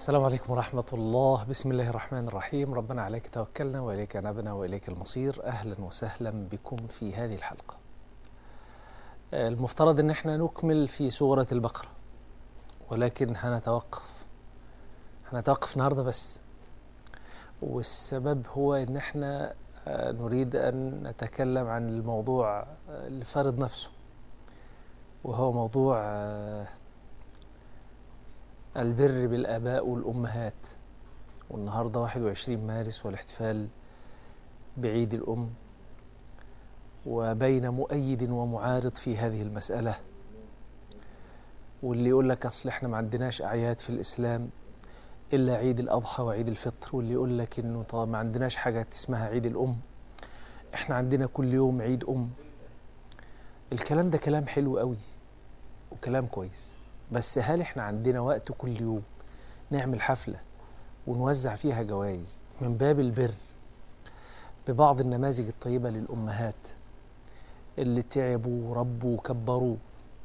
السلام عليكم ورحمة الله بسم الله الرحمن الرحيم ربنا عليك توكلنا وإليك نبنا وإليك المصير أهلا وسهلا بكم في هذه الحلقة المفترض أن احنا نكمل في سورة البقرة ولكن هنتوقف هنتوقف النهاردة بس والسبب هو أن احنا نريد أن نتكلم عن الموضوع اللي فارض نفسه وهو موضوع البر بالآباء والأمهات والنهاردة 21 مارس والاحتفال بعيد الأم وبين مؤيد ومعارض في هذه المسألة واللي يقول لك أصل إحنا ما عندناش أعياد في الإسلام إلا عيد الأضحى وعيد الفطر واللي يقول لك إنه طب ما عندناش حاجة اسمها عيد الأم إحنا عندنا كل يوم عيد أم الكلام ده كلام حلو قوي وكلام كويس بس هل احنا عندنا وقت كل يوم نعمل حفلة ونوزع فيها جوائز من باب البر ببعض النماذج الطيبة للأمهات اللي تعبوا وربوا وكبروا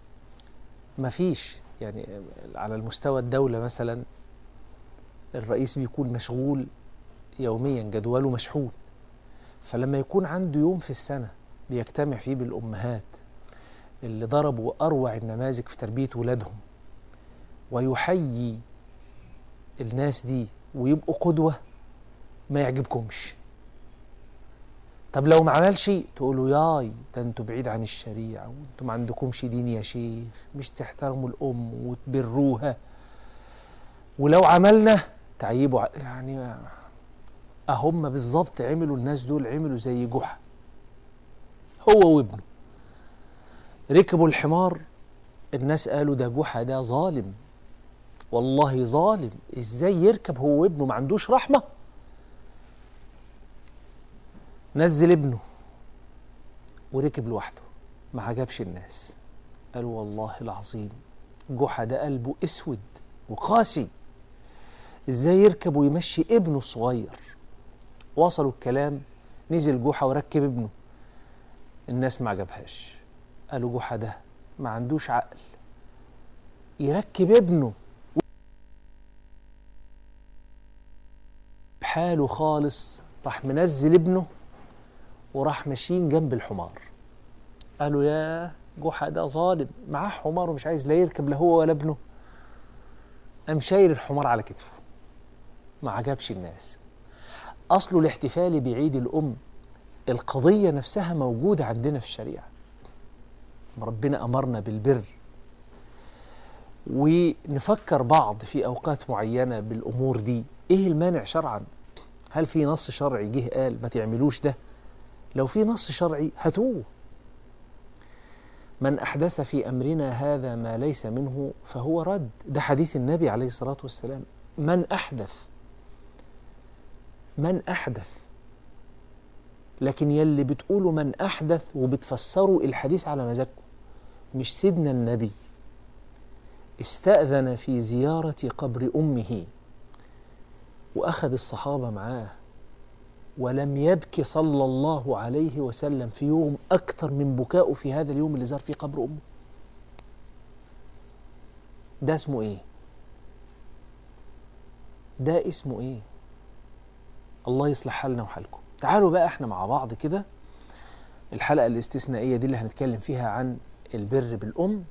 مفيش يعني على المستوى الدولة مثلا الرئيس بيكون مشغول يوميا جدوله مشحون فلما يكون عنده يوم في السنة بيجتمع فيه بالأمهات اللي ضربوا أروع النماذج في تربية ولادهم ويحيي الناس دي ويبقوا قدوة ما يعجبكمش طب لو ما عملش تقولوا ياي ده انتوا بعيد عن الشريعة وانتوا ما عندكمش دين يا شيخ مش تحترموا الأم وتبروها ولو عملنا تعيبوا يعني أهم بالظبط عملوا الناس دول عملوا زي جحا هو وابنه ركبوا الحمار الناس قالوا ده جحا ده ظالم والله ظالم ازاي يركب هو وابنه ما عندوش رحمة نزل ابنه وركب لوحده ما عجبش الناس قالوا والله العظيم جحا ده قلبه اسود وقاسي ازاي يركب ويمشي ابنه الصغير وصلوا الكلام نزل جحا وركب ابنه الناس ما عجبهاش قالوا جحا ده ما عندوش عقل يركب ابنه بحاله خالص راح منزل ابنه وراح ماشيين جنب الحمار قالوا يا جحا ده ظالم معاه حمار ومش عايز لا يركب لا هو ولا ابنه قام شايل الحمار على كتفه ما عجبش الناس اصله الاحتفال بعيد الام القضيه نفسها موجوده عندنا في الشريعه ربنا امرنا بالبر ونفكر بعض في اوقات معينه بالامور دي ايه المانع شرعا هل في نص شرعي جه قال ما تعملوش ده لو في نص شرعي هاتوه من احدث في امرنا هذا ما ليس منه فهو رد ده حديث النبي عليه الصلاه والسلام من احدث من احدث لكن يلي بتقولوا من احدث وبتفسروا الحديث على مزاجكم مش سيدنا النبي استأذن في زيارة قبر أمه وأخذ الصحابة معاه ولم يبكي صلى الله عليه وسلم في يوم أكثر من بكائه في هذا اليوم اللي زار فيه قبر أمه ده اسمه إيه؟ ده اسمه إيه؟ الله يصلح حالنا وحالكم تعالوا بقى احنا مع بعض كده الحلقة الاستثنائية دي اللي هنتكلم فيها عن البر بالأم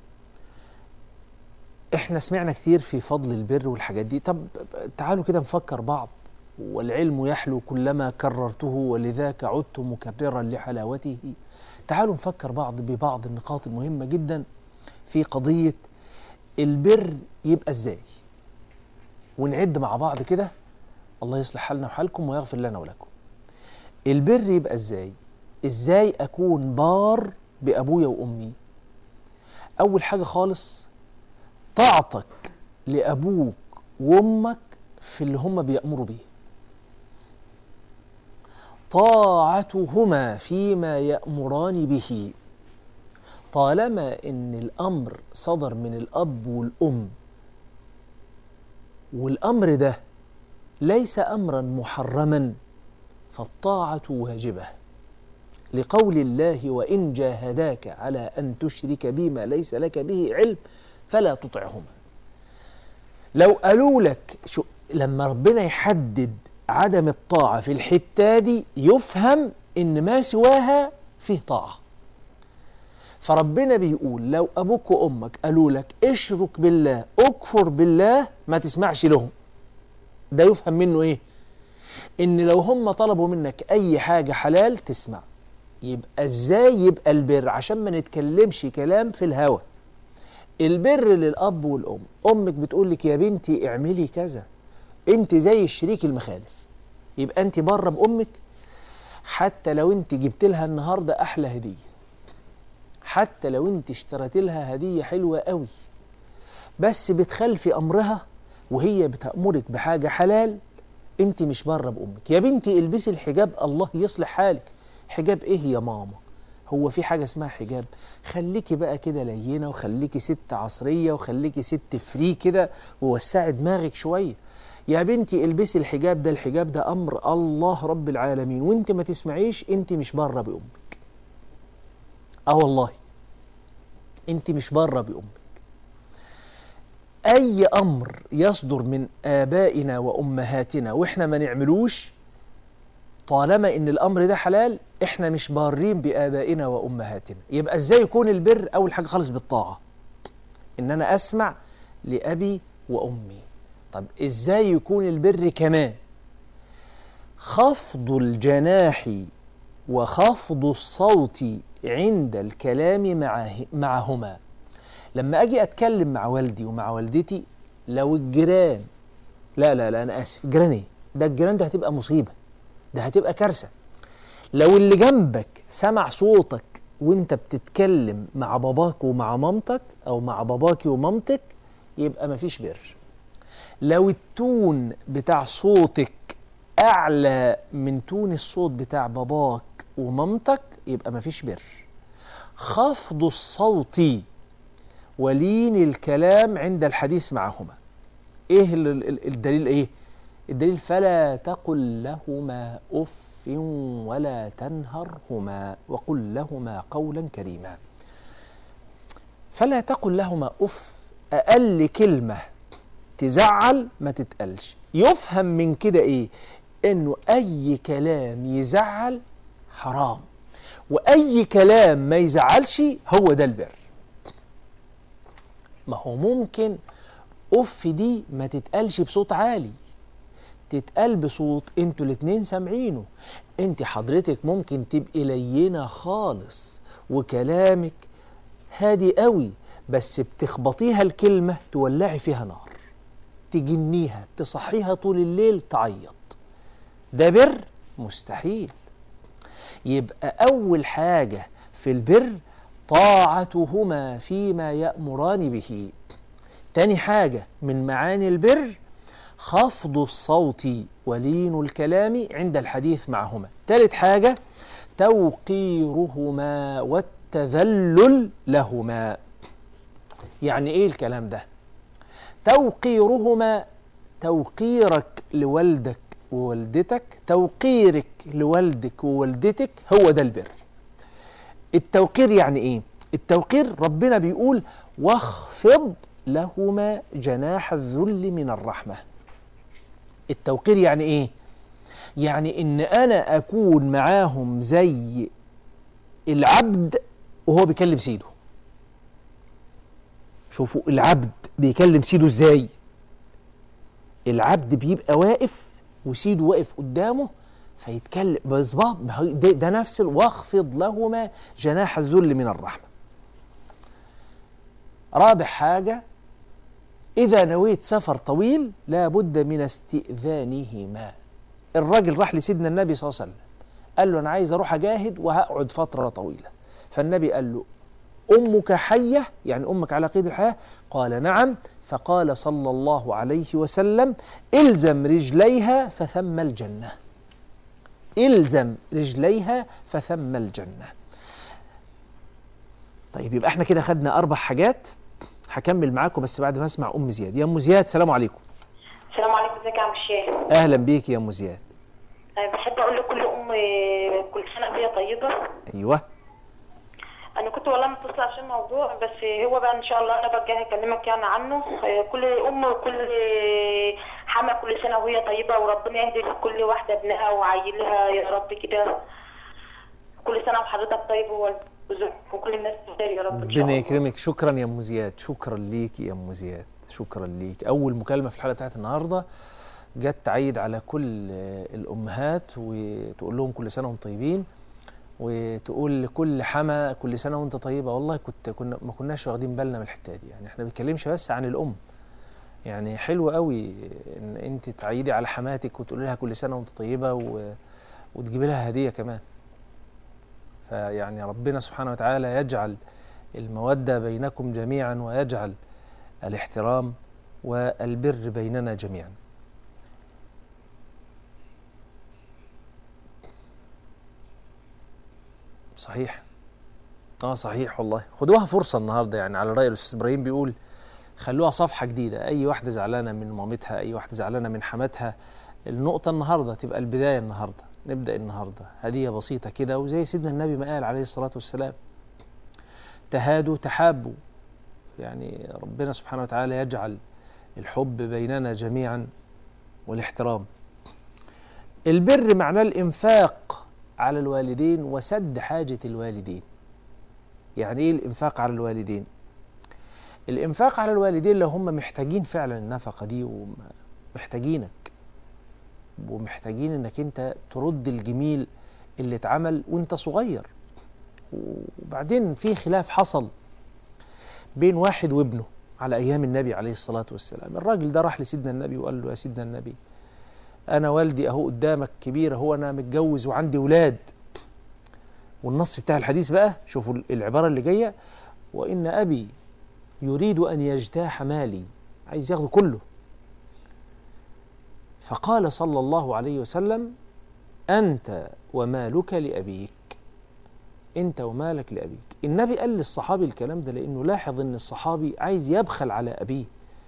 احنا سمعنا كتير في فضل البر والحاجات دي طب تعالوا كده نفكر بعض والعلم يحلو كلما كررته ولذاك عدت مكررا لحلاوته تعالوا نفكر بعض ببعض النقاط المهمة جدا في قضية البر يبقى ازاي ونعد مع بعض كده الله يصلح حالنا وحالكم ويغفر لنا ولكم البر يبقى ازاي ازاي اكون بار بابويا وامي اول حاجه خالص طاعتك لابوك وامك في اللي هم بيامروا بيه طاعتهما فيما يامران به طالما ان الامر صدر من الاب والام والامر ده ليس امرا محرما فالطاعه واجبه لقول الله وان جاهداك على ان تشرك بي ما ليس لك به علم فلا تطعهما لو قالوا لك شو لما ربنا يحدد عدم الطاعة في الحتة دي يفهم إن ما سواها فيه طاعة فربنا بيقول لو أبوك وأمك قالوا لك اشرك بالله اكفر بالله ما تسمعش لهم ده يفهم منه إيه إن لو هم طلبوا منك أي حاجة حلال تسمع يبقى إزاي يبقى البر عشان ما نتكلمش كلام في الهوى البر للأب والأم أمك بتقول لك يا بنتي اعملي كذا أنت زي الشريك المخالف يبقى أنت بره بأمك حتى لو أنت جبت لها النهاردة أحلى هدية حتى لو أنت اشتريت لها هدية حلوة قوي بس بتخلفي أمرها وهي بتأمرك بحاجة حلال أنت مش بره بأمك يا بنتي البسي الحجاب الله يصلح حالك حجاب إيه يا ماما هو في حاجة اسمها حجاب خليكي بقى كده لينة وخليكي ست عصرية وخليكي ست فري كده ووسعي دماغك شوية يا بنتي البسي الحجاب ده الحجاب ده أمر الله رب العالمين وانت ما تسمعيش انت مش بره بأمك اه والله انت مش بره بأمك أي أمر يصدر من آبائنا وأمهاتنا وإحنا ما نعملوش طالما ان الامر ده حلال احنا مش بارين بابائنا وامهاتنا يبقى ازاي يكون البر اول حاجه خالص بالطاعه ان انا اسمع لابي وامي طب ازاي يكون البر كمان خفض الجناح وخفض الصوت عند الكلام معه معهما لما اجي اتكلم مع والدي ومع والدتي لو الجيران لا لا لا انا اسف جيران ايه ده الجيران ده هتبقى مصيبه ده هتبقى كارثه لو اللي جنبك سمع صوتك وانت بتتكلم مع باباك ومع مامتك او مع باباكي ومامتك يبقى مفيش بر لو التون بتاع صوتك اعلى من تون الصوت بتاع باباك ومامتك يبقى مفيش بر خفض الصوت ولين الكلام عند الحديث معهما ايه الدليل ايه الدليل فلا تقل لهما اف ولا تنهرهما وقل لهما قولا كريما فلا تقل لهما اف اقل كلمه تزعل ما تتقلش يفهم من كده ايه انه اي كلام يزعل حرام واي كلام ما يزعلش هو ده البر ما هو ممكن اف دي ما تتقالش بصوت عالي تتقال بصوت انتوا الاتنين سامعينه انت حضرتك ممكن تبقي لينة خالص وكلامك هادي قوي بس بتخبطيها الكلمة تولعي فيها نار تجنيها تصحيها طول الليل تعيط ده بر مستحيل يبقى أول حاجة في البر طاعتهما فيما يأمران به تاني حاجة من معاني البر خفض الصوت ولين الكلام عند الحديث معهما ثالث حاجة توقيرهما والتذلل لهما يعني ايه الكلام ده توقيرهما توقيرك لوالدك ووالدتك توقيرك لوالدك ووالدتك هو ده البر التوقير يعني ايه التوقير ربنا بيقول واخفض لهما جناح الذل من الرحمه التوقير يعني ايه يعني ان انا اكون معاهم زي العبد وهو بيكلم سيده شوفوا العبد بيكلم سيده ازاي العبد بيبقى واقف وسيده واقف قدامه فيتكلم بصباع ده, ده نفس واخفض لهما جناح الذل من الرحمه رابع حاجه إذا نويت سفر طويل لا بد من استئذانهما الراجل راح لسيدنا النبي صلى الله عليه وسلم قال له أنا عايز أروح أجاهد وهقعد فترة طويلة فالنبي قال له أمك حية يعني أمك على قيد الحياة قال نعم فقال صلى الله عليه وسلم إلزم رجليها فثم الجنة إلزم رجليها فثم الجنة طيب يبقى احنا كده خدنا أربع حاجات هكمل معاكم بس بعد ما اسمع ام زياد يا ام زياد سلام عليكم السلام عليكم ازيك يا عم الشيخ اهلا بيك يا ام زياد بحب اقول لكل ام كل سنه وهي طيبه ايوه انا كنت والله متصله عشان موضوع بس هو بقى ان شاء الله انا بقى هكلمك يعني عنه كل ام وكل حما كل سنه وهي طيبه وربنا يهدي كل واحده ابنها وعيلها يا رب كده كل سنه وحضرتك طيب وزوجك وكل الناس بخير يا رب ان شاء ربنا الله يكرمك شكرا يا ام زياد شكرا ليك يا ام زياد شكرا ليك اول مكالمه في الحلقه بتاعت النهارده جت تعيد على كل آه، الامهات وتقول لهم كل سنه وانتم طيبين وتقول لكل حما كل سنه وانت طيبه والله كنت كنا ما كناش واخدين بالنا من الحته دي يعني احنا ما بنتكلمش بس عن الام يعني حلو قوي ان انت تعيدي على حماتك وتقولي لها كل سنه وانت طيبه و... وتجيبي لها هديه كمان فيعني ربنا سبحانه وتعالى يجعل المودة بينكم جميعا ويجعل الاحترام والبر بيننا جميعا صحيح اه صحيح والله خدوها فرصة النهاردة يعني على رأي الأستاذ إبراهيم بيقول خلوها صفحة جديدة أي واحدة زعلانة من مامتها أي واحدة زعلانة من حماتها النقطة النهاردة تبقى البداية النهاردة نبدأ النهاردة هدية بسيطة كده وزي سيدنا النبي ما قال عليه الصلاة والسلام تهادوا تحابوا يعني ربنا سبحانه وتعالى يجعل الحب بيننا جميعا والاحترام البر معناه الإنفاق على الوالدين وسد حاجة الوالدين يعني إيه الإنفاق على الوالدين الإنفاق على الوالدين لو هم محتاجين فعلا النفقة دي ومحتاجينك ومحتاجين انك انت ترد الجميل اللي اتعمل وانت صغير وبعدين في خلاف حصل بين واحد وابنه على ايام النبي عليه الصلاه والسلام الراجل ده راح لسيدنا النبي وقال له يا سيدنا النبي انا والدي اهو قدامك كبير اهو انا متجوز وعندي ولاد والنص بتاع الحديث بقى شوفوا العباره اللي جايه وان ابي يريد ان يجتاح مالي عايز ياخده كله فقال صلى الله عليه وسلم أنت ومالك لأبيك أنت ومالك لأبيك النبي قال للصحابي الكلام ده لأنه لاحظ أن الصحابي عايز يبخل على أبيه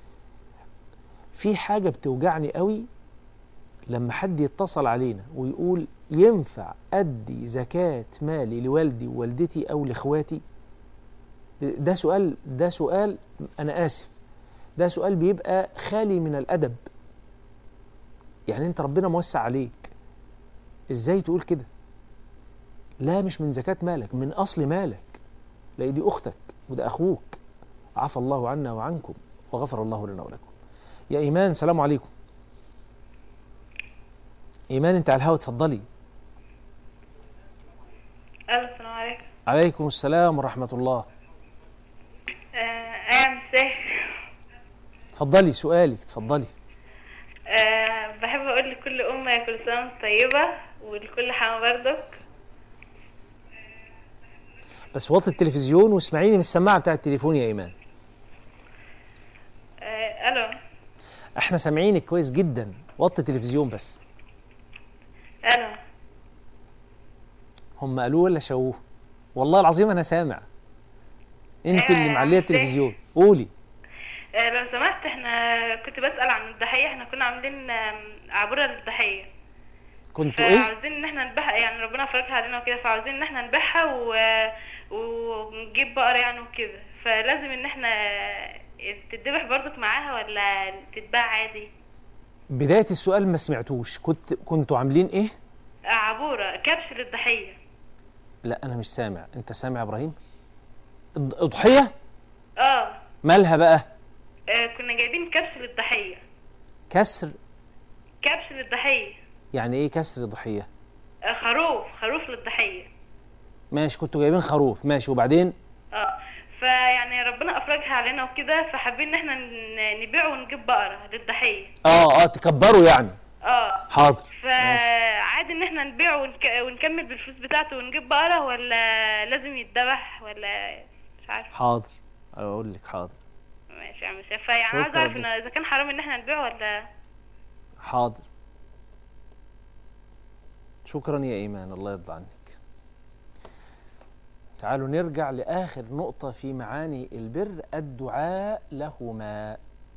في حاجة بتوجعني قوي لما حد يتصل علينا ويقول ينفع أدي زكاة مالي لوالدي ووالدتي أو لإخواتي ده سؤال ده سؤال أنا آسف ده سؤال بيبقى خالي من الأدب يعني انت ربنا موسع عليك ازاي تقول كده لا مش من زكاة مالك من أصل مالك لا دي أختك وده أخوك عفى الله عنا وعنكم وغفر الله لنا ولكم يا إيمان سلام عليكم إيمان أنت على الهوا اتفضلي الو السلام عليكم عليكم السلام ورحمة الله آه انا مساء اتفضلي سؤالك اتفضلي آه بحب اقول لكل امه كل سنه وانت طيبه ولكل حما برضك بس وطي التلفزيون واسمعيني من السماعة بتاع التليفون يا إيمان آه الو احنا سامعينك كويس جدا وطي التلفزيون بس الو هم قالوه ولا شووه والله العظيم انا سامع انت اللي آه، معليه التلفزيون قولي آه لو سمحت احنا كنت بسأل عن الضحية احنا كنا عاملين آم، عبورة للضحية كنتوا ايه فعاوزين ان احنا نذبحها يعني ربنا فرجها علينا وكده فعاوزين ان احنا نذبحها و... ونجيب بقرة يعني وكده فلازم ان احنا تتذبح برضك معاها ولا تتباع عادي بدايه السؤال ما سمعتوش كنت كنتوا عاملين ايه عبورة كبش للضحية لا انا مش سامع انت سامع يا ابراهيم الض- اضحيه اه مالها بقى آه، كنا جايبين كبش للضحية كسر كبش للضحية يعني ايه كسر ضحيه آه، خروف خروف للضحية ماشي كنتوا جايبين خروف ماشي وبعدين اه فيعني ربنا افرجها علينا وكده فحابين ان احنا ن- نبيع ونجيب بقرة للضحية اه اه تكبروا يعني اه حاضر ماشي فعادي ان احنا نبيع ونك... ونكمل بالفلوس بتاعته ونجيب بقرة ولا لازم يتذبح ولا مش عارفة حاضر اقول لك حاضر ماشي يا مش فيعني شكراً عاوز اعرف لك. ان اذا كان حرام ان احنا نبيعه ولا حاضر شكرا يا ايمان الله يرضى عنك تعالوا نرجع لاخر نقطه في معاني البر الدعاء لهما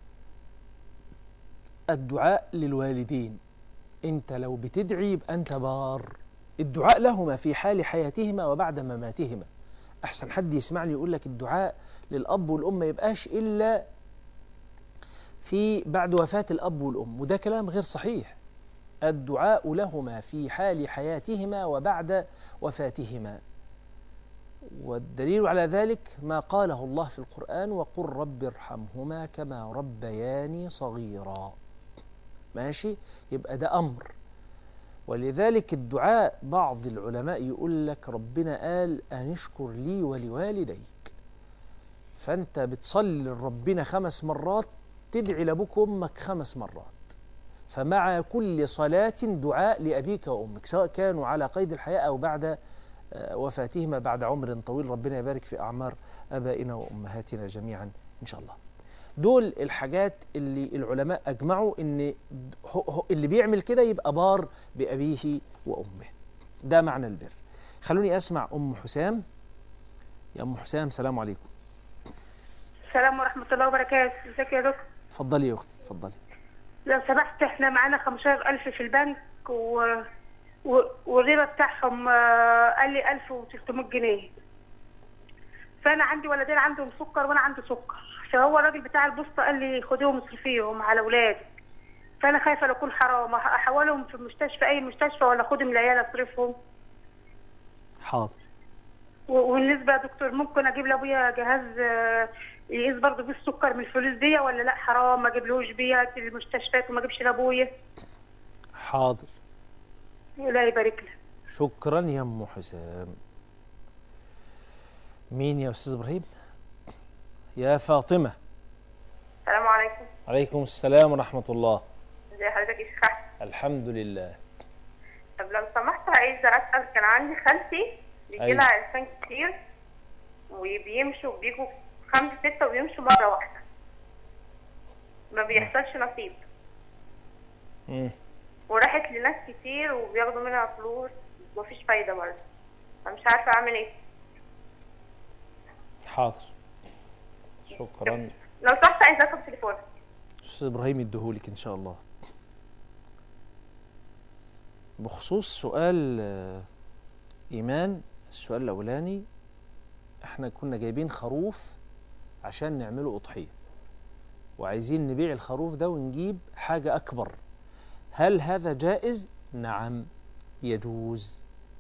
الدعاء للوالدين انت لو بتدعي يبقى انت بار الدعاء لهما في حال حياتهما وبعد مماتهما احسن حد يسمعني يقول لك الدعاء للاب والام ما يبقاش الا في بعد وفاة الأب والأم وده كلام غير صحيح الدعاء لهما في حال حياتهما وبعد وفاتهما والدليل على ذلك ما قاله الله في القرآن وقل رب ارحمهما كما ربياني صغيرا ماشي يبقى ده أمر ولذلك الدعاء بعض العلماء يقول لك ربنا قال أن اشكر لي ولوالديك فأنت بتصلي لربنا خمس مرات تدعي لأبوك وأمك خمس مرات فمع كل صلاة دعاء لأبيك وأمك سواء كانوا على قيد الحياة أو بعد آه، وفاتهما بعد عمر طويل ربنا يبارك في أعمار آبائنا وأمهاتنا جميعا إن شاء الله دول الحاجات اللي العلماء أجمعوا إن هو- هو- اللي بيعمل كده يبقى بار بأبيه وأمه ده معنى البر خلوني أسمع أم حسام يا أم حسام سلام عليكم السلام ورحمة الله وبركاته ازيك يا دكتور اتفضلي يا أختي اتفضلي لو سمحت احنا معانا 15000 في البنك و... و... والربا بتاعهم آه، قال لي 1300 جنيه فانا عندي ولدين عندهم سكر وانا عندي سكر فهو الراجل بتاع البوسطه قال لي خديهم اصرفيهم على اولادي فانا خايفه لو يكون حرام احولهم في مستشفى اي مستشفى ولا اخدهم العيال اصرفهم حاضر و- والنسبه يا دكتور ممكن اجيب لابويا جهاز آه، يقيس برضه بيه السكر من الفلوس دي ولا لا حرام ما اجيبلهوش بيها في المستشفيات وما اجيبش لابويا حاضر لا يبارك لك شكرا يا ام حسام مين يا استاذ ابراهيم يا فاطمه السلام عليكم عليكم السلام ورحمه الله ازي حضرتك يا شيخ أحمد؟ الحمد لله طب لو سمحت عايزه اسال كان عندي خالتي بيجي أيوة. لها عرسان كتير وبيمشوا بيجوا خمسة ستة وبيمشوا مرة واحدة ما بيحصلش نصيب مم. وراحت لناس كتير وبياخدوا منها فلوس ومفيش فايدة برضه فمش عارفة أعمل إيه حاضر شكرا لو سمحت عايزة أرقم تليفونك استاذ ابراهيم يديهولك ان شاء الله بخصوص سؤال آه، ايمان السؤال الاولاني احنا كنا جايبين خروف عشان نعمله اضحيه وعايزين نبيع الخروف ده ونجيب حاجه اكبر هل هذا جائز نعم يجوز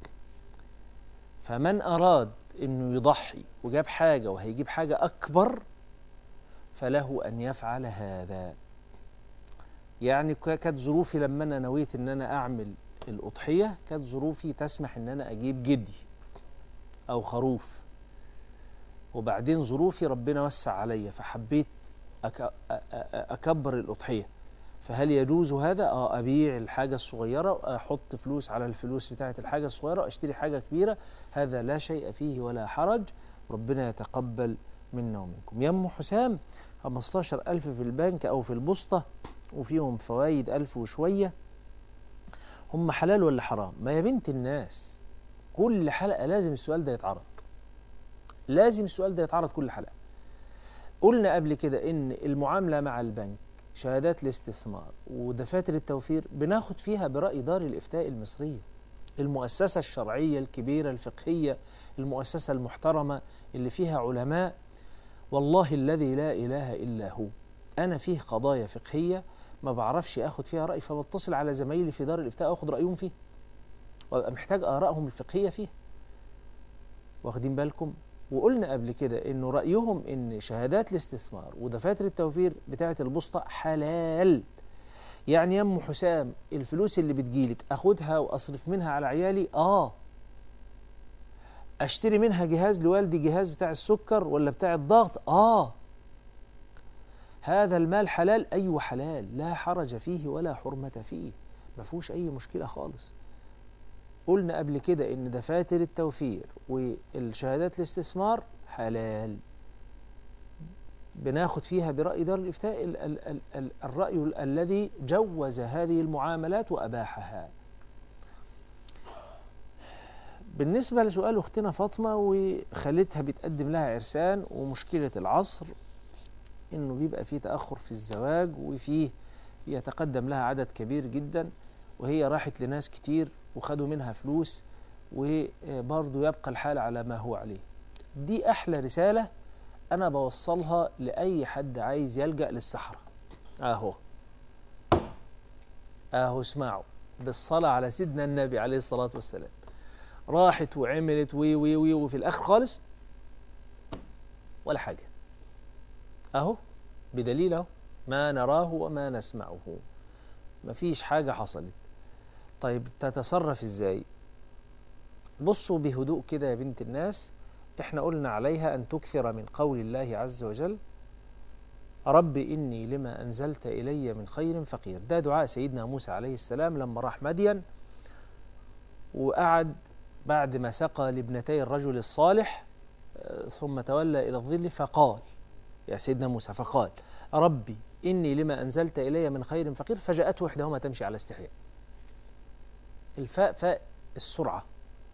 فمن اراد انه يضحي وجاب حاجه وهيجيب حاجه اكبر فله ان يفعل هذا يعني ك- كانت ظروفي لما انا نويت ان انا اعمل الاضحيه كانت ظروفي تسمح ان انا اجيب جدي او خروف وبعدين ظروفي ربنا وسع عليا فحبيت أك... أ- أ- اكبر الاضحيه فهل يجوز هذا اه ابيع الحاجه الصغيره احط فلوس على الفلوس بتاعه الحاجه الصغيره اشتري حاجه كبيره هذا لا شيء فيه ولا حرج ربنا يتقبل منا ومنكم يا ام حسام 15000 في البنك او في البوسطه وفيهم فوائد ألف وشويه هم حلال ولا حرام ما يا بنت الناس كل حلقه لازم السؤال ده يتعرض لازم السؤال ده يتعرض كل حلقه قلنا قبل كده ان المعامله مع البنك شهادات الاستثمار ودفاتر التوفير بناخد فيها برأي دار الإفتاء المصرية المؤسسة الشرعية الكبيرة الفقهية المؤسسة المحترمة اللي فيها علماء والله الذي لا إله إلا هو أنا فيه قضايا فقهية ما بعرفش أخد فيها رأي فبتصل على زمايلي في دار الإفتاء أخد رأيهم فيه وأبقى محتاج آرائهم الفقهية فيه واخدين بالكم وقلنا قبل كده انه رايهم ان شهادات الاستثمار ودفاتر التوفير بتاعه البوسطه حلال يعني يا ام حسام الفلوس اللي بتجيلك اخدها واصرف منها على عيالي اه اشتري منها جهاز لوالدي جهاز بتاع السكر ولا بتاع الضغط اه هذا المال حلال ايوه حلال لا حرج فيه ولا حرمه فيه ما فيهوش اي مشكله خالص قلنا قبل كده ان دفاتر التوفير والشهادات الاستثمار حلال بناخد فيها برأي دار الإفتاء ال ال ال ال الرأي ال- الذي جوز هذه المعاملات وأباحها بالنسبة لسؤال أختنا فاطمة وخالتها بتقدم لها عرسان ومشكلة العصر إنه بيبقى فيه تأخر في الزواج وفيه يتقدم لها عدد كبير جدا وهي راحت لناس كتير وخدوا منها فلوس وبرضه يبقى الحال على ما هو عليه دي أحلى رسالة أنا بوصلها لأي حد عايز يلجأ للصحراء اهو اهو اسمعوا بالصلاة على سيدنا النبي عليه الصلاة والسلام راحت وعملت وي وي وي وفي الآخر خالص ولا حاجة أهو بدليل أهو ما نراه وما نسمعه مفيش حاجة حصلت طيب تتصرف إزاي بصوا بهدوء كده يا بنت الناس احنا قلنا عليها أن تكثر من قول الله عز وجل رب إني لما أنزلت إلي من خير فقير ده دعاء سيدنا موسى عليه السلام لما راح مدين وقعد بعد ما سقى لابنتي الرجل الصالح آه، ثم تولى إلى الظل فقال يا سيدنا موسى فقال ربي إني لما أنزلت إلي من خير فقير فجاءته إحداهما تمشي على استحياء الفاء فاء السرعة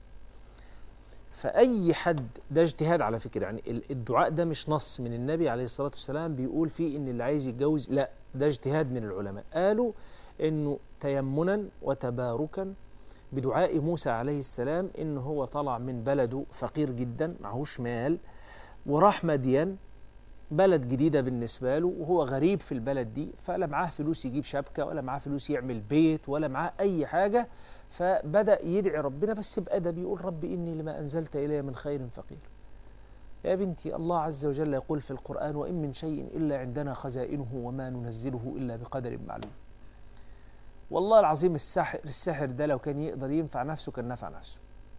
فأي حد ده اجتهاد على فكرة يعني ال- الدعاء ده مش نص من النبي عليه الصلاة والسلام بيقول فيه إن اللي عايز يتجوز لا ده اجتهاد من العلماء قالوا إنه تيمنا وتباركا بدعاء موسى عليه السلام إن هو طلع من بلده فقير جدا معهوش مال وراح مدين بلد جديدة بالنسبة له وهو غريب في البلد دي فلا معاه فلوس يجيب شبكة ولا معاه فلوس يعمل بيت ولا معاه أي حاجة فبدأ يدعي ربنا بس بأدب يقول رب إني لما أنزلت إلي من خير فقير يا بنتي الله عز وجل يقول في القرآن وإن من شيء إلا عندنا خزائنه وما ننزله إلا بقدر معلوم والله العظيم الساحر الساحر ده لو كان يقدر ينفع نفسه كان نفع نفسه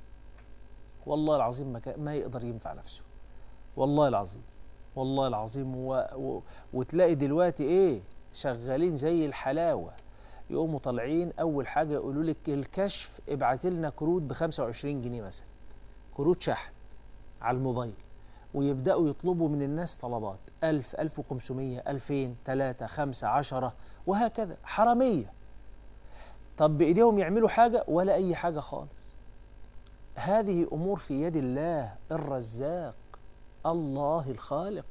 والله العظيم ما, كان ما يقدر ينفع نفسه والله العظيم والله العظيم و... و... وتلاقي دلوقتي ايه شغالين زي الحلاوه يقوموا طالعين اول حاجه يقولوا لك الكشف ابعت لنا كروت ب 25 جنيه مثلا كروت شحن على الموبايل ويبداوا يطلبوا من الناس طلبات 1000 1500 2000 3 5 10 وهكذا حراميه طب بايديهم يعملوا حاجه ولا اي حاجه خالص هذه امور في يد الله الرزاق الله الخالق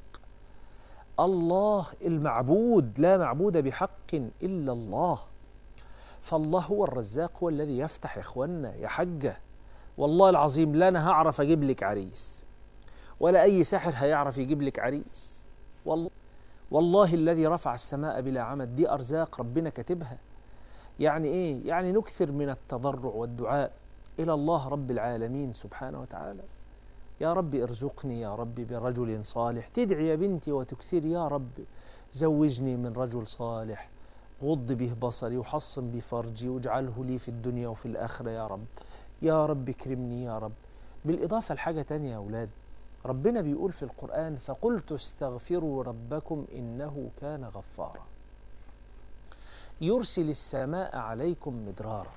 الله المعبود لا معبود بحق الا الله فالله هو الرزاق هو الذي يفتح يا اخوانا يا حجه والله العظيم لا انا هعرف اجيب لك عريس ولا اي ساحر هيعرف يجيب لك عريس والله والله الذي رفع السماء بلا عمد دي ارزاق ربنا كاتبها يعني ايه يعني نكثر من التضرع والدعاء الى الله رب العالمين سبحانه وتعالى يا رب ارزقني يا رب برجل صالح تدعي يا بنتي وتكثر يا رب زوجني من رجل صالح غض به بصري وحصن به فرجي واجعله لي في الدنيا وفي الآخرة يا رب يا رب اكرمني يا رب بالإضافة لحاجة تانية يا أولاد ربنا بيقول في القرآن فقلت استغفروا ربكم إنه كان غفارا يرسل السماء عليكم مدرارا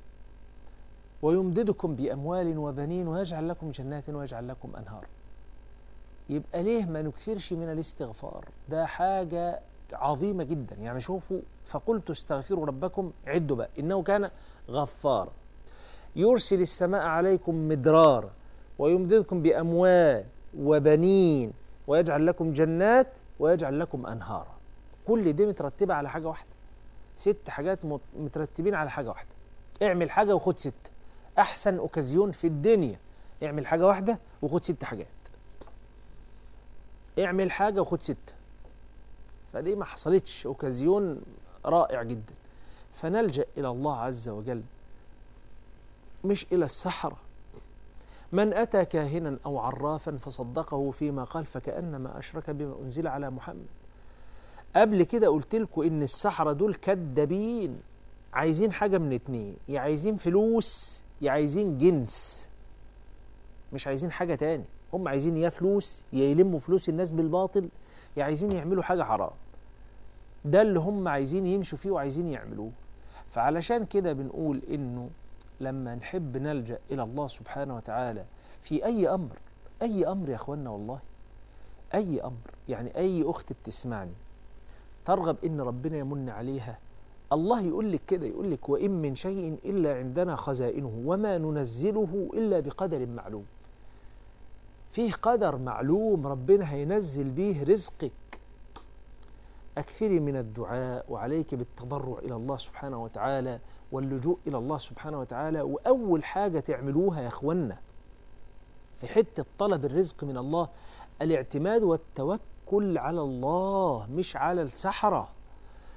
ويمددكم بأموال وبنين ويجعل لكم جنات ويجعل لكم أنهار يبقى ليه ما نكثرش من الاستغفار ده حاجة عظيمة جدا يعني شوفوا فقلت استغفروا ربكم عدوا بقى إنه كان غفارا يرسل السماء عليكم مدرارا ويمددكم بأموال وبنين ويجعل لكم جنات ويجعل لكم أنهارا كل دي مترتبة على حاجة واحدة ست حاجات مت- مترتبين على حاجة واحدة اعمل حاجة وخد ست أحسن أوكازيون في الدنيا اعمل حاجة واحدة وخد ست حاجات اعمل حاجة وخد ستة فدي ما حصلتش أوكازيون رائع جدا فنلجأ إلى الله عز وجل مش إلى السحرة من أتى كاهنا أو عرافا فصدقه فيما قال فكأنما أشرك بما أنزل على محمد قبل كده قلت لكم إن السحرة دول كدابين عايزين حاجة من اتنين يا عايزين فلوس يا عايزين جنس مش عايزين حاجة تاني هم عايزين يا فلوس يا يلموا فلوس الناس بالباطل يا عايزين يعملوا حاجة حرام ده اللي هم عايزين يمشوا فيه وعايزين يعملوه فعلشان كده بنقول انه لما نحب نلجأ إلى الله سبحانه وتعالى في أي أمر أي أمر يا أخوانا والله أي أمر يعني أي أخت بتسمعني ترغب إن ربنا يمن عليها الله يقول لك كده يقول لك وإن من شيء إلا عندنا خزائنه وما ننزله إلا بقدر معلوم فيه قدر معلوم ربنا هينزل بيه رزقك أكثري من الدعاء وعليك بالتضرع إلى الله سبحانه وتعالى واللجوء إلى الله سبحانه وتعالى وأول حاجة تعملوها يا أخوانا في حتة طلب الرزق من الله الاعتماد والتوكل على الله مش على السحرة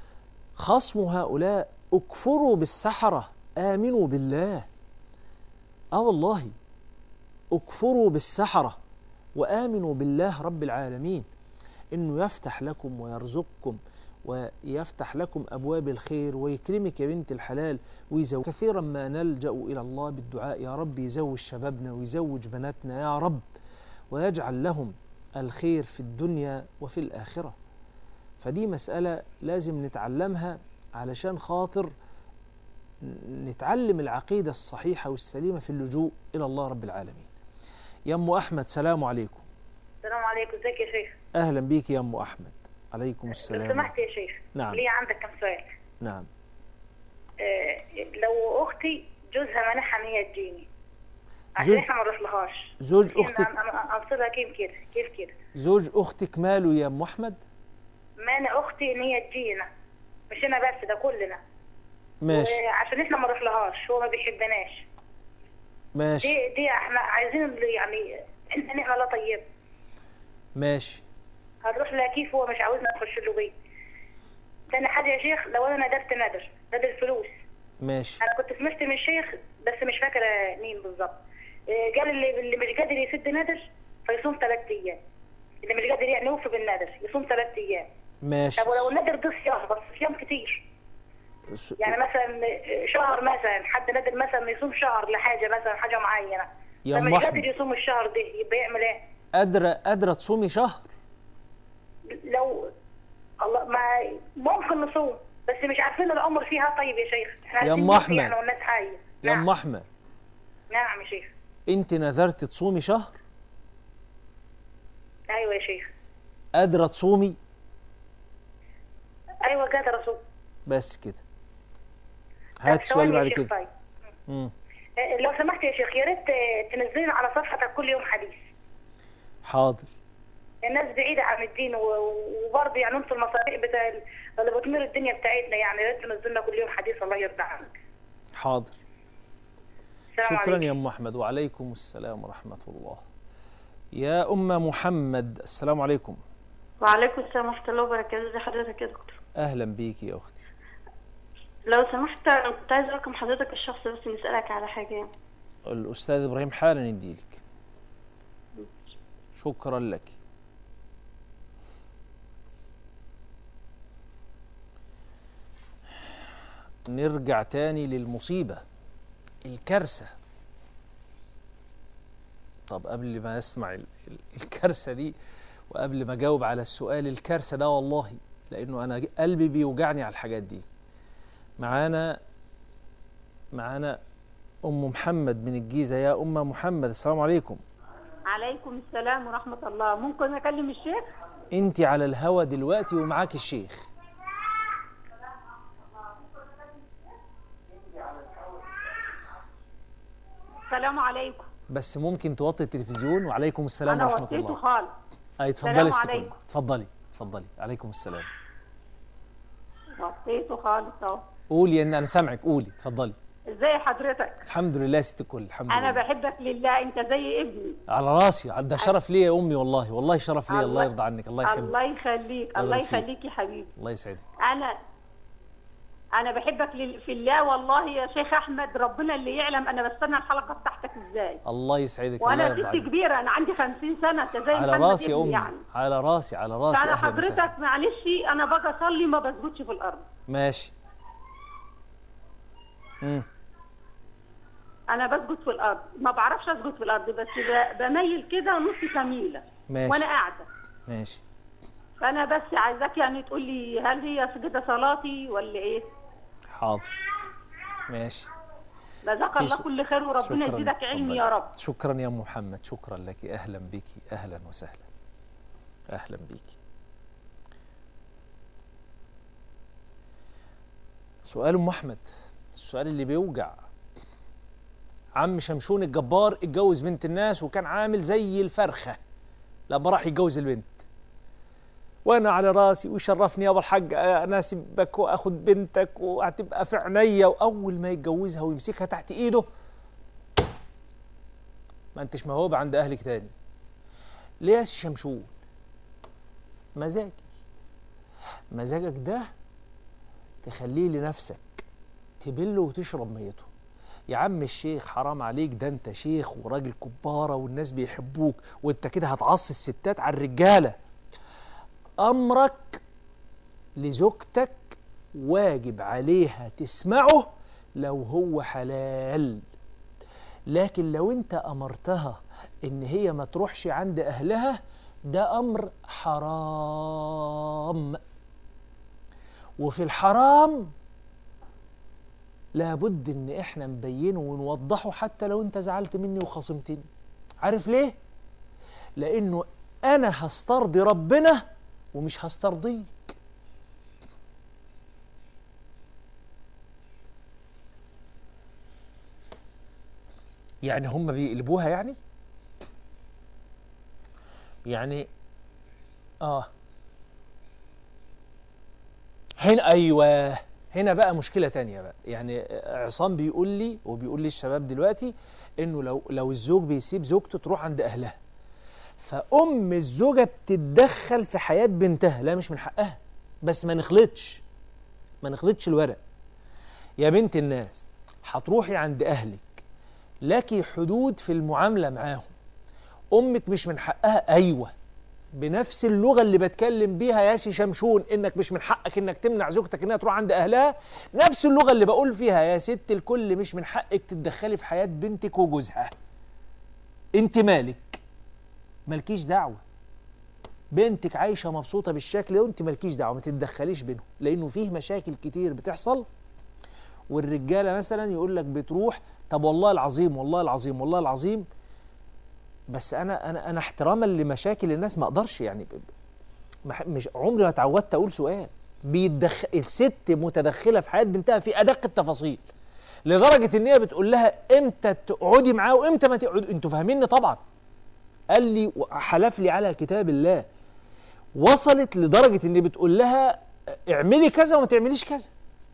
خصم هؤلاء اكفروا بالسحرة آمنوا بالله آه والله اكفروا بالسحرة وآمنوا بالله رب العالمين إنه يفتح لكم ويرزقكم ويفتح لكم أبواب الخير ويكرمك يا بنت الحلال ويزوج كثيرا ما نلجأ إلى الله بالدعاء يا رب يزوج شبابنا ويزوج بناتنا يا رب ويجعل لهم الخير في الدنيا وفي الآخرة فدي مسألة لازم نتعلمها علشان خاطر نتعلم العقيدة الصحيحة والسليمة في اللجوء إلى الله رب العالمين يا أم أحمد سلام عليكم السلام عليكم ازيك يا شيخ أهلا بيك يا أم أحمد عليكم لو السلام سمحت يا شيخ نعم. ليه عندك كم سؤال نعم آه لو اختي جوزها منحها ان هي تجيني عشان زوج- احنا ما نروحلهاش زوج كيف أختك أنا- أنا انصرها كيف كده كيف كده زوج أختك ماله يا أم أحمد مانع اختي ان هي تجينا مش انا بس ده كلنا ماشي عشان احنا ما نروحلهاش هو ما بيحبناش ماشي دي دي احنا عايزين اللي يعني انت نعمه طيب ماشي هنروح لها كيف هو مش عاوزنا نخش له بيت تاني حاجه يا شيخ لو انا ندرت ندر ندر فلوس ماشي انا كنت سمعت من الشيخ بس مش فاكره مين بالظبط آه، قال اللي اللي مش قادر يسد ندر فيصوم ثلاث ايام اللي مش قادر يعني يوفي بالندر يصوم ثلاث ايام ماشي طب ولو الندر ده صيام بس صيام كتير س- يعني مثلا آه، شهر مثلا حد ندر مثلا يصوم شهر لحاجه مثلا حاجه معينه يا لما أم مش قادر أحمد يصوم الشهر ده يبقى يعمل ايه؟ قادرة قادرة تصومي شهر لو الله ما ممكن نصوم بس مش عارفين العمر فيها طيب يا شيخ احنا يا عايزين أم نمشي أحمد. يعني والناس حيه يا نعم. أم أحمد نعم يا شيخ أنت نذرت تصومي شهر ايوه يا شيخ قادرة تصومي ايوه قادر اصوم بس كده طب هات السؤال ثواني يا بعد شيخ كده طيب. مم. آه، لو سمحت يا شيخ يا ريت آه، تنزلنا على صفحتك كل يوم حديث حاضر الناس بعيدة عن الدين و- وبرضه يعني انتوا المصاريع بتاع اللي بتمر الدنيا بتاعتنا يعني يا ريت تنزلنا كل يوم حديث الله يرضى عنك حاضر السلام شكرا عليكم. يا ام احمد وعليكم السلام ورحمه الله يا ام محمد السلام عليكم وعليكم السلام ورحمة الله وبركاته ازي حضرتك يا دكتور اهلا بيك يا اختي لو سمحت أنا كنت عايز رقم حضرتك الشخصي بس نسألك على حاجة الاستاذ ابراهيم حالا يديلك شكرا لك نرجع تاني للمصيبة الكارثة طب قبل ما اسمع ال- ال- الكارثة دي وقبل ما اجاوب على السؤال الكارثة ده والله لانه انا قلبي بيوجعني على الحاجات دي معانا معانا ام محمد من الجيزة يا ام محمد السلام عليكم عليكم السلام ورحمة الله ممكن أكلم الشيخ؟ انت على الهوا دلوقتي ومعاك الشيخ السلام عليكم بس ممكن توطي التلفزيون وعليكم السلام أنا ورحمة وطيته الله خالص اي اتفضلي السلام يا ست عليكم. كل. اتفضلي اتفضلي عليكم السلام وطيته خالص أهو قولي ان انا سامعك قولي اتفضلي ازاي حضرتك؟ الحمد لله يا ست الكل الحمد أنا لله بحبك لله أنت زي ابني على راسي ده شرف ليا يا امي والله والله شرف ليا الله الله- يرضى عنك الله يحبك الله يخليك الله الله يبارك فيك. يخليك يا حبيبي الله يسعدك أنا أنا بحبك لل- في الله والله يا شيخ أحمد ربنا اللي يعلم أنا بستنى الحلقة بتاعتك إزاي الله يسعدك الله وأنا يرضى ست عنك كبيرة أنا عندي خمسين سنة أنت زي على محمد راسي يا ابني امي يعني على راسي على راسي فأنا اهلا وسهلا حضرتك معلش أنا باجي أصلي ما بسجدش في الأرض ماشي امم انا بسجد في الارض ما بعرفش اسجد في الارض بس ب- بميل كده نص تميله ماشي. وانا قاعده ماشي فانا بس عايزاك يعني تقول لي هل هي سجده صلاتي ولا ايه حاضر ماشي جزاك في الله سو- كل خير وربنا شكراً. يزيدك علم اتفضلي. يا رب شكرا يا ام محمد شكرا لك اهلا بك اهلا وسهلا اهلا بك سؤال ام احمد السؤال اللي بيوجع عم شمشون الجبار اتجوز بنت الناس وكان عامل زي الفرخه لما راح يتجوز البنت وانا على راسي ويشرفني يابا الحاج اناسبك واخد بنتك وهتبقى في عينيا واول ما يتجوزها ويمسكها تحت ايده ما انتش موهوب عند اهلك تاني ليه يا سي شمشون مزاجي مزاجك ده تخليه لنفسك تبله وتشرب ميته يا عم الشيخ حرام عليك ده انت شيخ وراجل كبارة والناس بيحبوك وانت كده هتعصي الستات على الرجالة أمرك لزوجتك واجب عليها تسمعه لو هو حلال لكن لو انت امرتها ان هي ما تروحش عند اهلها ده امر حرام وفي الحرام لابد ان احنا نبينه ونوضحه حتى لو انت زعلت مني وخصمتني عارف ليه لانه انا هسترضي ربنا ومش هسترضيك يعني هم بيقلبوها يعني يعني اه هنا ايوه هنا بقى مشكله تانية بقى يعني عصام بيقول لي وبيقول لي الشباب دلوقتي انه لو لو الزوج بيسيب زوجته تروح عند اهلها فام الزوجه بتتدخل في حياه بنتها لا مش من حقها بس ما نخلطش ما نخلطش الورق يا بنت الناس هتروحي عند اهلك لك حدود في المعامله معاهم امك مش من حقها ايوه بنفس اللغه اللي بتكلم بيها يا سي شمشون انك مش من حقك انك تمنع زوجتك انها تروح عند اهلها نفس اللغه اللي بقول فيها يا ست الكل مش من حقك تتدخلي في حياه بنتك وجوزها انت مالك مالكيش دعوه بنتك عايشه مبسوطه بالشكل ده وانت مالكيش دعوه ما تتدخليش بينهم لانه فيه مشاكل كتير بتحصل والرجاله مثلا يقول لك بتروح طب والله العظيم والله العظيم والله العظيم بس انا انا انا احتراما لمشاكل الناس ما اقدرش يعني ب- ب- مش عمري ما اتعودت اقول سؤال بيتدخل الست متدخله في حياه بنتها في ادق التفاصيل لدرجه ان هي بتقول لها امتى تقعدي معاه وامتى ما تقعدي انتوا فاهميني طبعا قال لي حلف لي على كتاب الله وصلت لدرجه ان بتقول لها اعملي كذا وما تعمليش كذا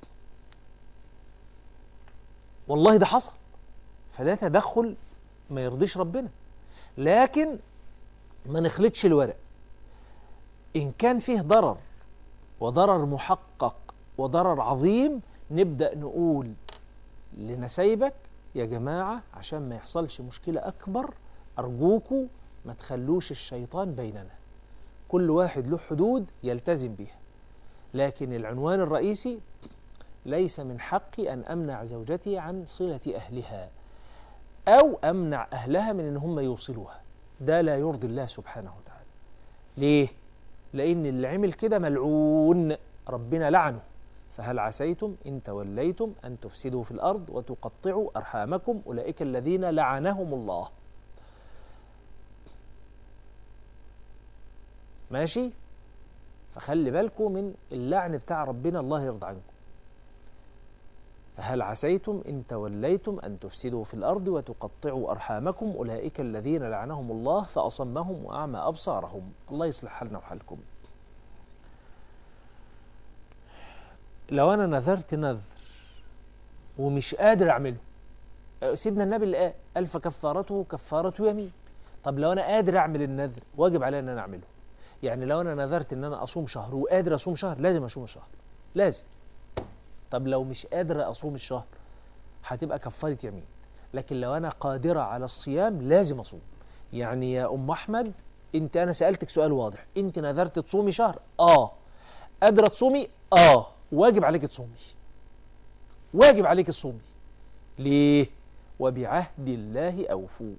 والله ده حصل فده تدخل ما يرضيش ربنا لكن ما نخلطش الورق إن كان فيه ضرر وضرر محقق وضرر عظيم نبدأ نقول لنسايبك يا جماعة عشان ما يحصلش مشكلة أكبر أرجوكوا ما تخلوش الشيطان بيننا كل واحد له حدود يلتزم بها لكن العنوان الرئيسي ليس من حقي أن أمنع زوجتي عن صلة أهلها أو أمنع أهلها من أن هم يوصلوها ده لا يرضي الله سبحانه وتعالى ليه؟ لأن اللي عمل كده ملعون ربنا لعنه فهل عسيتم إن توليتم أن تفسدوا في الأرض وتقطعوا أرحامكم أولئك الذين لعنهم الله ماشي؟ فخلي بالكم من اللعن بتاع ربنا الله يرضى عنكم فهل عسيتم إن توليتم أن تفسدوا في الأرض وتقطعوا أرحامكم أولئك الذين لعنهم الله فأصمهم وأعمى أبصارهم الله يصلح حالنا وحالكم لو أنا نذرت نذر ومش قادر أعمله سيدنا النبي اللي قال قال فكفارته كفارة يمين طب لو أنا قادر أعمل النذر واجب علي أن أنا أعمله يعني لو أنا نذرت أن أنا أصوم شهر وقادر أصوم شهر لازم أصوم شهر لازم طب لو مش قادر اصوم الشهر هتبقى كفاره يمين لكن لو انا قادره على الصيام لازم اصوم يعني يا ام احمد انت انا سالتك سؤال واضح انت نذرت تصومي شهر اه قادره تصومي اه واجب عليك تصومي واجب عليك تصومي ليه وبعهد الله اوفوا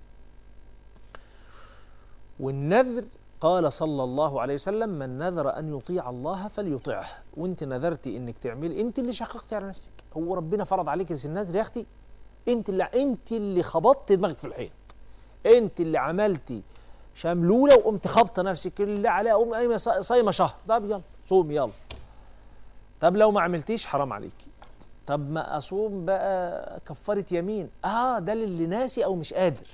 والنذر قال صلى الله عليه وسلم من نذر ان يطيع الله فليطعه وانت نذرتي انك تعملي انت اللي شققتي على نفسك هو ربنا فرض عليك النذر يا اختي انت اللي انت اللي خبطت دماغك في الحيط انت اللي عملتي شملوله وقمت خابطه نفسك اللي عليها قوم قايمه صا- صايمه شهر طب يلا صومي يلا طب لو ما عملتيش حرام عليكي طب ما اصوم بقى كفاره يمين اه ده للي ناسي او مش قادر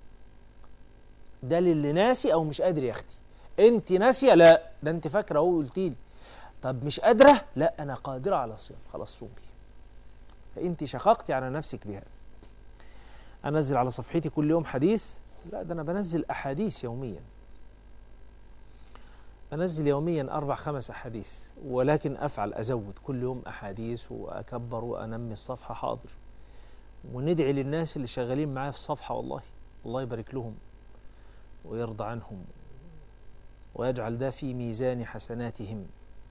ده للي ناسي او مش قادر يا اختي انت ناسيه لا ده انت فاكره اهو قلتي لي طب مش قادره لا انا قادره على الصيام خلاص صومي فانت شققتي على نفسك بها انزل على صفحتي كل يوم حديث لا ده انا بنزل احاديث يوميا أنزل يوميا أربع خمس أحاديث ولكن أفعل أزود كل يوم أحاديث وأكبر وأنمي الصفحة حاضر وندعي للناس اللي شغالين معايا في الصفحة والله الله يبارك لهم ويرضى عنهم ويجعل ده في ميزان حسناتهم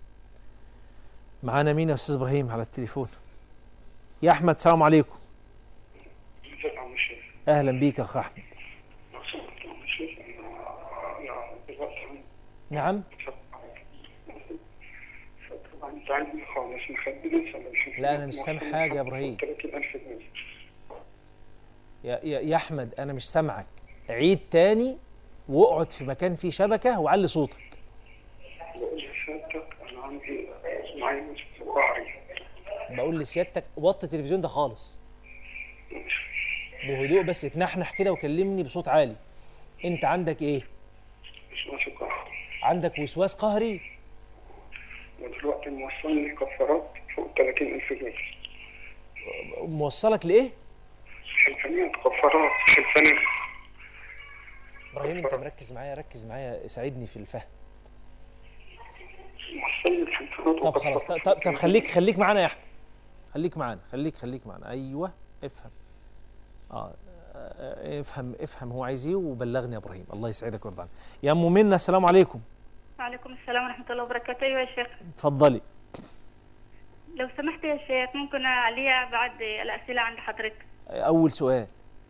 معانا مين يا أستاذ إبراهيم على التليفون يا أحمد سلام عليكم ازيك يا عم الشيخ؟ أهلا بيك يا أخ أحمد لو سمحت يا عم الشيخ انا يعني دلوقتي نعم طبعا انت عندي خالص مخبي لا، أنا مش سامع حاجة يا إبراهيم. 30000 جنيه يا, يا, يا أحمد أنا مش سامعك عيد تاني واقعد في مكان فيه شبكة وعلي صوتك بقول لسيادتك انا عندي معايا في ظهري بقول لسيادتك وطي التلفزيون ده خالص بهدوء بس اتنحنح كده وكلمني بصوت عالي انت عندك ايه مش ماشي ظهري عندك وسواس قهري ودلوقتي موصلني كفارات فوق 30000 جنيه موصلك لايه حلفانيات كفارات حلفانيات ابراهيم انت مركز معايا ركز معايا ساعدني في الفهم موصلني الحلفانات طب خلاص طب, طب, طب خليك خليك معانا يا احمد خليك معانا خليك خليك معانا ايوه افهم اه آه، افهم افهم هو عايز ايه وبلغني يا ابراهيم الله يسعدك ويرضى عنك يا ام منى السلام عليكم وعليكم السلام ورحمة الله وبركاته أيوة يا شيخ اتفضلي لو سمحت يا شيخ ممكن عليها بعد الأسئلة عند حضرتك اول سؤال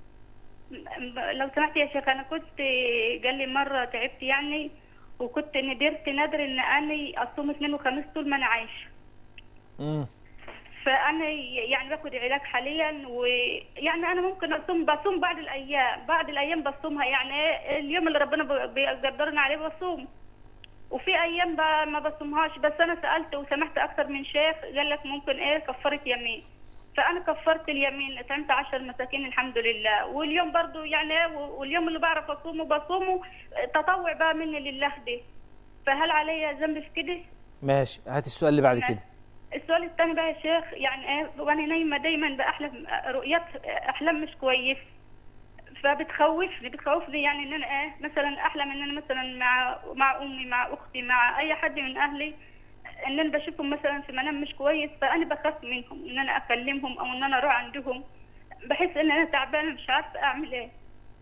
لو سمحت يا شيخ أنا كنت قال لي مرة تعبت يعني وكنت ندرت ندر إن أنا أصوم اثنين وخميس طول ما أنا عايشة امم فأنا يعني باخد علاج حاليا ويعني أنا ممكن أصوم بصوم بعد الأيام بعد الأيام بصومها يعني إيه اليوم اللي ربنا ب- بيقدرنا عليه بصوم وفي ايام ب- ما بصومهاش بس انا سالت وسمعت اكثر من شيخ قال لك ممكن ايه كفاره يمين فانا كفرت اليمين اطعمت عشر مساكين الحمد لله واليوم برضو يعني إيه، واليوم اللي بعرف اصومه بصومه تطوع بقى مني لله دي فهل علي ذنب في كده؟ ماشي هات السؤال اللي بعد كده السؤال الثاني بقى يا شيخ يعني ايه وانا نايمه دايما باحلم رؤيات احلام مش كويس فبتخوفني بتخوفني يعني ان انا ايه مثلا احلم ان انا مثلا مع مع امي مع اختي مع اي حد من اهلي ان انا بشوفهم مثلا في منام مش كويس فانا بخاف منهم ان انا اكلمهم او ان انا اروح عندهم بحس ان انا تعبانه مش عارفه اعمل ايه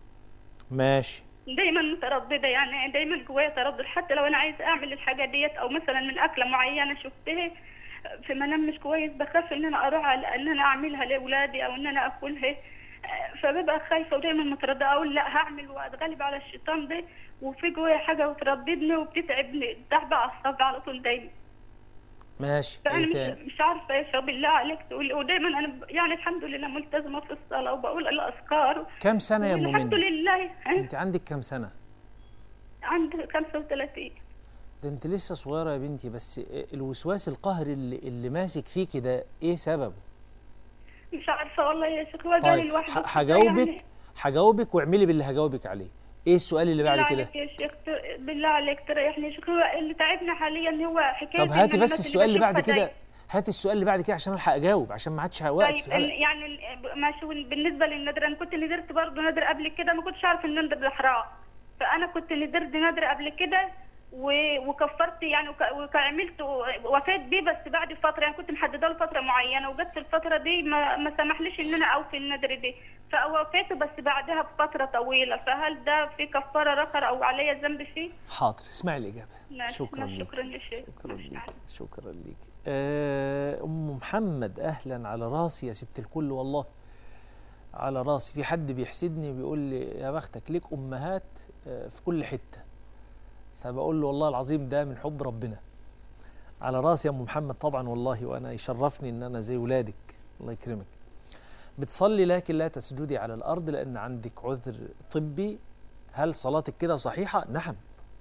ماشي دايما متردده يعني دايما جوايا تردد حتى لو انا عايزه اعمل الحاجه ديت او مثلا من اكله معينه شفتها في منام مش كويس بخاف ان انا اروح على ان انا اعملها لاولادي او ان انا اكلها فببقى خايفه ودايما متردده اقول لا هعمل واتغلب على الشيطان ده وفي جوايا حاجه بترددني وبتتعبني تعب اعصابي على طول دايما ماشي فانا ايه مش, تاني مش عارفه يا شباب بالله عليك تقول ودايما انا ب- يعني الحمد لله ملتزمه في الصلاه وبقول الاذكار كم سنه يا ام الحمد منى لله ها؟ انت عندك كم سنه عندي 35 ده انت لسه صغيره يا بنتي بس الوسواس القهري اللي, اللي ماسك فيكي ده ايه سببه مش عارفه والله يا شيخ هو جالي طيب لوحده ح- كده هجاوبك يعني. هجاوبك واعملي باللي هجاوبك عليه ايه السؤال اللي بعد بالله كده عليك يا شيخ ت- بالله عليك تريحني يا شيخ هو اللي تعبنا حاليا هو حكايه طب إن هاتي أنا بس مثلا السؤال اللي بعد بشوفها كده دايما. هاتي السؤال اللي بعد كده عشان الحق اجاوب عشان ما عادش وقت في طيب ال- الحلقه يعني ال- ماشي بالنسبه للنذر انا كنت ندرت برضه نذر قبل كده ما كنتش عارف ان النذر ده حرام فانا كنت ندرت نذر قبل كده و- وكفرت يعني وك- وعملت وفيت بيه بس بعد فتره يعني كنت محدده له فتره معينه وجت الفتره دي ما, ما سمحليش ان انا اوفي النذر دي فوفيته بس بعدها بفتره طويله فهل ده في كفاره رخر او عليا ذنب فيه؟ حاضر اسمعي الاجابه ماشي، شكرا ماشي، لك شكرا يا شيخ شكرا ماشي، لك شكرا لك آه، ام محمد اهلا على راسي يا ست الكل والله على راسي في حد بيحسدني بيقول لي يا بختك ليك امهات آه، في كل حته فبقول له والله العظيم ده من حب ربنا على راسي يا ام محمد طبعا والله وانا يشرفني ان انا زي ولادك الله يكرمك بتصلي لكن لا تسجدي على الارض لان عندك عذر طبي هل صلاتك كده صحيحه نعم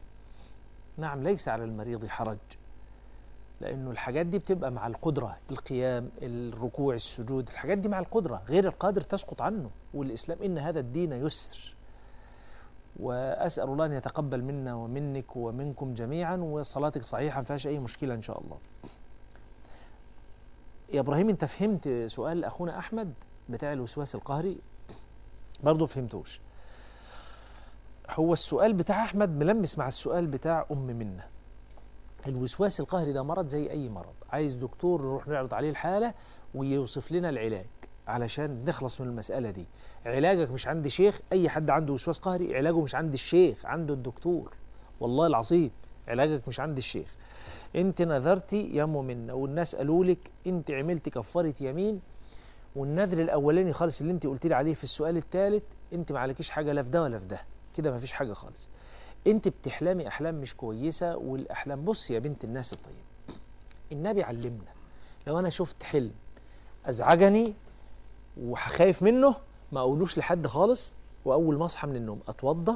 نعم ليس على المريض حرج لانه الحاجات دي بتبقى مع القدره القيام الركوع السجود الحاجات دي مع القدره غير القادر تسقط عنه والاسلام ان هذا الدين يسر واسال الله ان يتقبل منا ومنك ومنكم جميعا وصلاتك صحيحه ما فيهاش اي مشكله ان شاء الله يا ابراهيم انت فهمت سؤال اخونا احمد بتاع الوسواس القهري برضه فهمتوش هو السؤال بتاع احمد ملمس مع السؤال بتاع ام منه الوسواس القهري ده مرض زي اي مرض عايز دكتور نروح نعرض عليه الحاله ويوصف لنا العلاج علشان نخلص من المساله دي علاجك مش عند شيخ اي حد عنده وسواس قهري علاجه مش عند الشيخ عنده الدكتور والله العظيم علاجك مش عند الشيخ انت نذرتي يا مؤمنه والناس قالوا لك انت عملتي كفاره يمين والنذر الاولاني خالص اللي انت قلت لي عليه في السؤال الثالث انت ما عليكيش حاجه لا في ده ولا في ده كده ما فيش حاجه خالص انت بتحلمي احلام مش كويسه والاحلام بص يا بنت الناس الطيب النبي علمنا لو انا شفت حلم ازعجني وخايف منه ما اقولوش لحد خالص واول ما اصحى من النوم اتوضى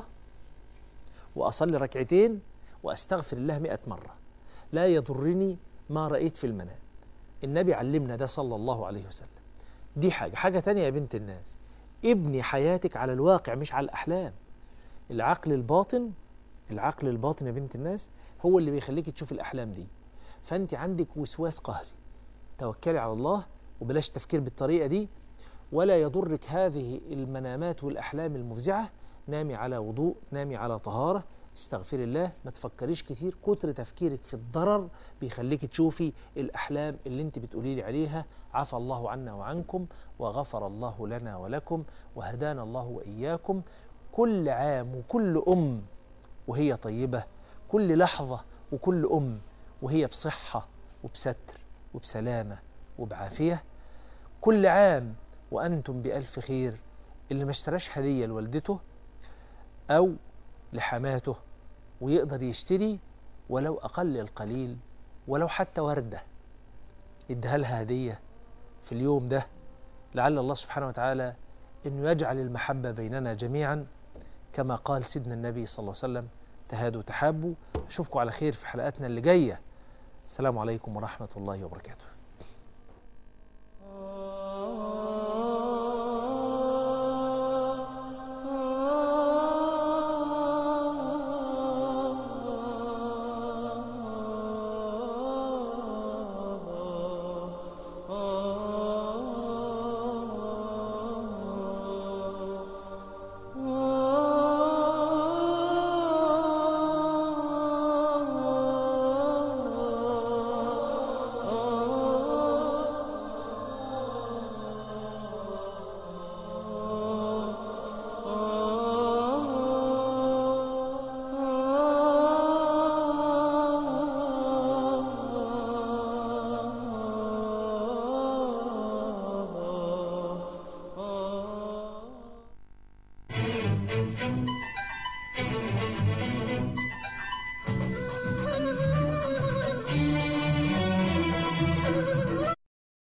واصلي ركعتين واستغفر الله مئة مره لا يضرني ما رايت في المنام النبي علمنا ده صلى الله عليه وسلم دي حاجه حاجه تانية يا بنت الناس ابني حياتك على الواقع مش على الاحلام العقل الباطن العقل الباطن يا بنت الناس هو اللي بيخليك تشوف الاحلام دي فانت عندك وسواس قهري توكلي على الله وبلاش تفكير بالطريقه دي ولا يضرك هذه المنامات والاحلام المفزعه نامي على وضوء نامي على طهاره استغفري الله ما تفكريش كتير كتر تفكيرك في الضرر بيخليك تشوفي الاحلام اللي انت بتقولي لي عليها عفى الله عنا وعنكم وغفر الله لنا ولكم وهدانا الله واياكم كل عام وكل ام وهي طيبه كل لحظه وكل ام وهي بصحه وبستر وبسلامه وبعافيه كل عام وانتم بالف خير اللي ما اشتراش هديه لوالدته او لحماته ويقدر يشتري ولو اقل القليل ولو حتى ورده اديها لها هديه في اليوم ده لعل الله سبحانه وتعالى انه يجعل المحبه بيننا جميعا كما قال سيدنا النبي صلى الله عليه وسلم تهادوا تحابوا اشوفكم على خير في حلقاتنا اللي جايه السلام عليكم ورحمه الله وبركاته